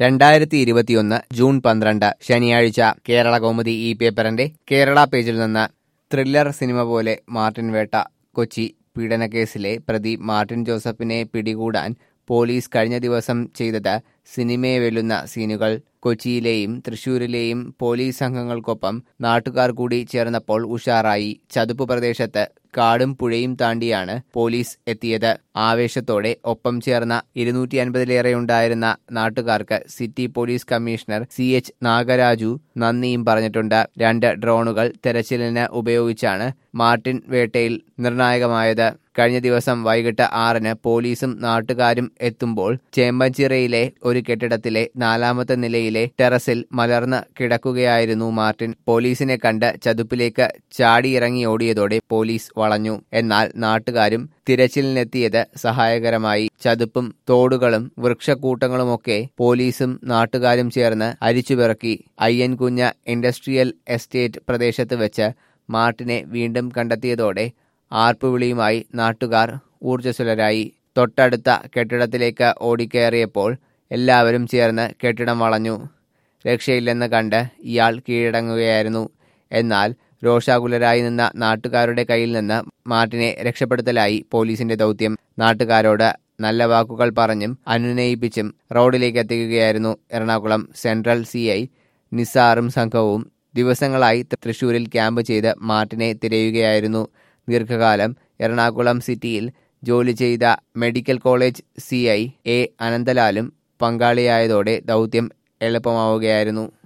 രണ്ടായിരത്തി ഇരുപത്തിയൊന്ന് ജൂൺ പന്ത്രണ്ട് ശനിയാഴ്ച കേരള കൗമുദി ഈ പേപ്പറിന്റെ കേരള പേജിൽ നിന്ന് ത്രില്ലർ സിനിമ പോലെ മാർട്ടിൻ വേട്ട കൊച്ചി പീഡനക്കേസിലെ പ്രതി മാർട്ടിൻ ജോസഫിനെ പിടികൂടാൻ പോലീസ് കഴിഞ്ഞ ദിവസം ചെയ്തത് സിനിമയെ വെല്ലുന്ന സീനുകൾ കൊച്ചിയിലെയും തൃശൂരിലെയും പോലീസ് സംഘങ്ങൾക്കൊപ്പം നാട്ടുകാർ കൂടി ചേർന്നപ്പോൾ ഉഷാറായി ചതുപ്പ് പ്രദേശത്ത് കാടും പുഴയും താണ്ടിയാണ് പോലീസ് എത്തിയത് ആവേശത്തോടെ ഒപ്പം ചേർന്ന ഇരുന്നൂറ്റി അൻപതിലേറെ ഉണ്ടായിരുന്ന നാട്ടുകാർക്ക് city police commissioner C H Nagaraju നന്ദിയും പറഞ്ഞിട്ടുണ്ട് രണ്ട് ഡ്രോണുകൾ തെരച്ചിലിന് ഉപയോഗിച്ചാണ് മാർട്ടിൻ വേട്ടയിൽ നിർണായകമായത് കഴിഞ്ഞ ദിവസം വൈകിട്ട് ആറിന് പോലീസും നാട്ടുകാരും എത്തുമ്പോൾ ചേമ്പഞ്ചിറയിലെ ഒരു കെട്ടിടത്തിലെ നാലാമത്തെ നിലയിലെ ടെറസിൽ മലർന്ന് കിടക്കുകയായിരുന്നു മാർട്ടിൻ പോലീസിനെ കണ്ട് ചതുപ്പിലേക്ക് ചാടിയിറങ്ങി ഓടിയതോടെ പോലീസ് വളഞ്ഞു എന്നാൽ നാട്ടുകാരും തിരച്ചിലിനെത്തിയത് സഹായകരമായി ചതുപ്പും തോടുകളും വൃക്ഷക്കൂട്ടങ്ങളുമൊക്കെ പോലീസും നാട്ടുകാരും ചേർന്ന് അരിച്ചുപിറക്കി അയ്യൻകുഞ്ഞ ഇൻഡസ്ട്രിയൽ എസ്റ്റേറ്റ് പ്രദേശത്ത് വെച്ച് മാർട്ടിനെ വീണ്ടും കണ്ടെത്തിയതോടെ ആർപ്പുവിളിയുമായി നാട്ടുകാർ ഊർജ്ജസ്വലരായി തൊട്ടടുത്ത കെട്ടിടത്തിലേക്ക് ഓടിക്കയറിയപ്പോൾ എല്ലാവരും ചേർന്ന് കെട്ടിടം വളഞ്ഞു രക്ഷയില്ലെന്ന് കണ്ട് ഇയാൾ കീഴടങ്ങുകയായിരുന്നു എന്നാൽ രോഷാകുലരായി നിന്ന നാട്ടുകാരുടെ കയ്യിൽ നിന്ന് മാർട്ടിനെ രക്ഷപ്പെടുത്തലായി പോലീസിന്റെ ദൗത്യം നാട്ടുകാരോട് നല്ല വാക്കുകൾ പറഞ്ഞും അനുനയിപ്പിച്ചും റോഡിലേക്ക് എത്തിക്കുകയായിരുന്നു എറണാകുളം സെൻട്രൽ സി ഐ നിസാറും സംഘവും ദിവസങ്ങളായി തൃശൂരിൽ ക്യാമ്പ് ചെയ്ത് മാർട്ടിനെ തിരയുകയായിരുന്നു ദീർഘകാലം എറണാകുളം സിറ്റിയിൽ ജോലി ചെയ്ത medical college C I A അനന്തലാലും പങ്കാളിയായതോടെ ദൗത്യം എളുപ്പമാവുകയായിരുന്നു